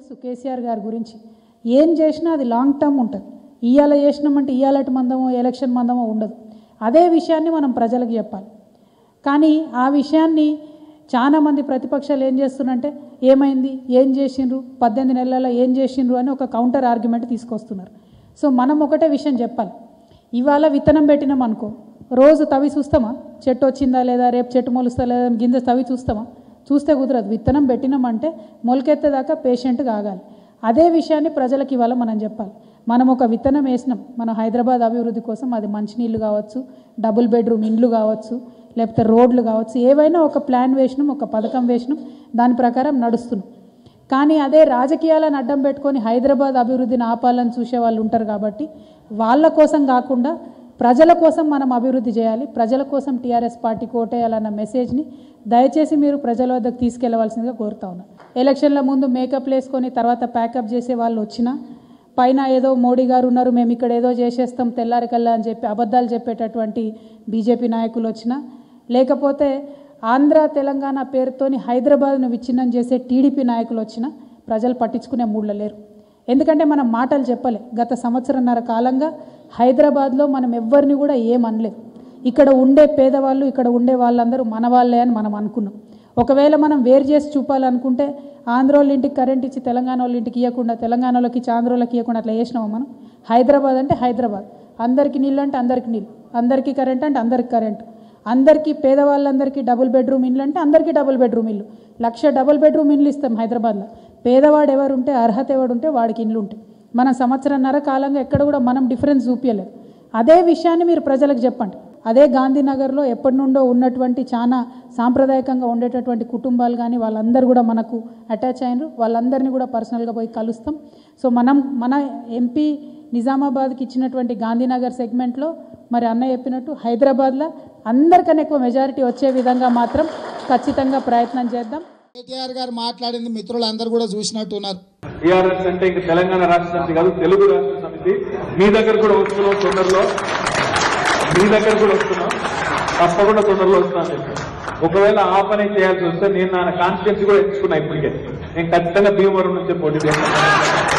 తెలుసు కేసీఆర్ గారి గురించి ఏం చేసినా అది లాంగ్ టర్మ్ ఉంటుంది ఇవాళ చేసినామంటే ఇవాళటి మందమో ఎలక్షన్ మందమో ఉండదు అదే విషయాన్ని మనం ప్రజలకు చెప్పాలి కానీ ఆ విషయాన్ని చాలామంది ప్రతిపక్షాలు ఏం చేస్తున్నారంటే ఏమైంది ఏం చేసిండ్రు పద్దెనిమిది నెలల్లో ఏం చేసిండ్రు అని ఒక కౌంటర్ ఆర్గ్యుమెంట్ తీసుకొస్తున్నారు సో మనం ఒకటే విషయం చెప్పాలి ఇవాళ విత్తనం పెట్టినాం అనుకో రోజు తవి చూస్తామా చెట్టు వచ్చిందా లేదా రేపు చెట్టు మొలుస్తా లేదా అని గింజ తవి చూస్తామా చూస్తే కుదరదు విత్తనం పెట్టినామంటే మొలకెత్తేదాకా పేషెంట్ కాగాలి అదే విషయాన్ని ప్రజలకు ఇవాళ మనం చెప్పాలి మనం ఒక విత్తనం వేసినాం మన హైదరాబాద్ అభివృద్ధి కోసం అది మంచినీళ్ళు కావచ్చు డబుల్ బెడ్రూమ్ ఇండ్లు కావచ్చు లేకపోతే రోడ్లు కావచ్చు ఏవైనా ఒక ప్లాన్ వేసినాం ఒక పథకం వేసినాం దాని ప్రకారం నడుస్తున్నాం కానీ అదే రాజకీయాలను అడ్డం పెట్టుకొని హైదరాబాద్ అభివృద్ధిని ఆపాలని చూసే వాళ్ళు ఉంటారు కాబట్టి వాళ్ళ కోసం కాకుండా ప్రజల కోసం మనం అభివృద్ధి చేయాలి ప్రజల కోసం టీఆర్ఎస్ పార్టీకి ఓటేయాలన్న మెసేజ్ని దయచేసి మీరు ప్రజల వద్దకు తీసుకెళ్లవలసిందిగా కోరుతా ఉన్నా ఎలక్షన్ల ముందు మేకప్ వేసుకొని తర్వాత ప్యాకప్ చేసే వాళ్ళు వచ్చినా పైన ఏదో మోడీ గారు ఉన్నారు మేము ఇక్కడ ఏదో చేసేస్తాం తెల్లారికల్లా అని చెప్పి అబద్ధాలు చెప్పేటటువంటి బీజేపీ నాయకులు వచ్చినా లేకపోతే ఆంధ్ర తెలంగాణ పేరుతోని హైదరాబాద్ను విచ్ఛిన్నం చేసే టీడీపీ నాయకులు వచ్చినా ప్రజలు పట్టించుకునే మూడ్లో లేరు ఎందుకంటే మనం మాటలు చెప్పలే గత సంవత్సరంన్నర కాలంగా హైదరాబాద్లో మనం ఎవ్వరిని కూడా ఏం అనలేదు ఇక్కడ ఉండే పేదవాళ్ళు ఇక్కడ ఉండే వాళ్ళందరూ మన వాళ్ళే అని మనం అనుకున్నాం ఒకవేళ మనం వేరు చేసి చూపాలనుకుంటే ఆంధ్ర వాళ్ళ ఇంటికి కరెంట్ ఇచ్చి తెలంగాణ వాళ్ళ ఇంటికి ఇవ్వకుండా తెలంగాణలోకి ఇచ్చి ఆంధ్ర వాళ్ళకి ఇవ్వకుండా అట్లా చేసినామా మనం హైదరాబాద్ అంటే హైదరాబాద్ అందరికీ నీళ్ళు అంటే అందరికీ నీళ్ళు అందరికీ కరెంట్ అంటే అందరికీ కరెంట్ అందరికీ పేదవాళ్ళందరికీ డబుల్ బెడ్రూమ్ ఇల్లు అంటే అందరికీ డబుల్ బెడ్రూమ్ ఇల్లు లక్ష డబుల్ బెడ్రూమ్ ఇల్లు ఇస్తాం హైదరాబాద్లో పేదవాడు ఎవరు ఉంటే అర్హత ఎవడు ఉంటే వాడికి ఇల్లు ఉంటాయి మన సంవత్సరంన్నర కాలంగా ఎక్కడ కూడా మనం డిఫరెన్స్ చూపించలేదు అదే విషయాన్ని మీరు ప్రజలకు చెప్పండి అదే గాంధీనగర్లో ఎప్పటి నుండో ఉన్నటువంటి చాలా సాంప్రదాయకంగా ఉండేటటువంటి కుటుంబాలు కానీ వాళ్ళందరూ కూడా మనకు అటాచ్ అయినరు వాళ్ళందరినీ కూడా పర్సనల్గా పోయి కలుస్తాం సో మనం మన ఎంపీ నిజామాబాద్కి ఇచ్చినటువంటి గాంధీనగర్ సెగ్మెంట్లో మరి అన్న చెప్పినట్టు హైదరాబాద్లో అందరికన్నా ఎక్కువ మెజారిటీ వచ్చే విధంగా మాత్రం ఖచ్చితంగా ప్రయత్నం చేద్దాం కేటీఆర్ గారు మాట్లాడింది మిత్రులందరూ కూడా చూసినట్టున్నారు టీఆర్ఎస్ అంటే ఇంక తెలంగాణ రాష్ట్ర సమితి కాదు తెలుగు రాష్ట్ర సమితి మీ దగ్గర కూడా వస్తున్నాం తొందరలో మీ దగ్గర కూడా వస్తున్నాం తప్పకుండా తొందరలో వస్తున్నాను చెప్పి ఒకవేళ ఆ పని చేయాల్సి వస్తే నేను నా కాన్స్టిట్యున్సీ కూడా ఎంచుకున్నా ఇప్పటికే నేను ఖచ్చితంగా భీమవరం నుంచే పోటీ చేస్తాను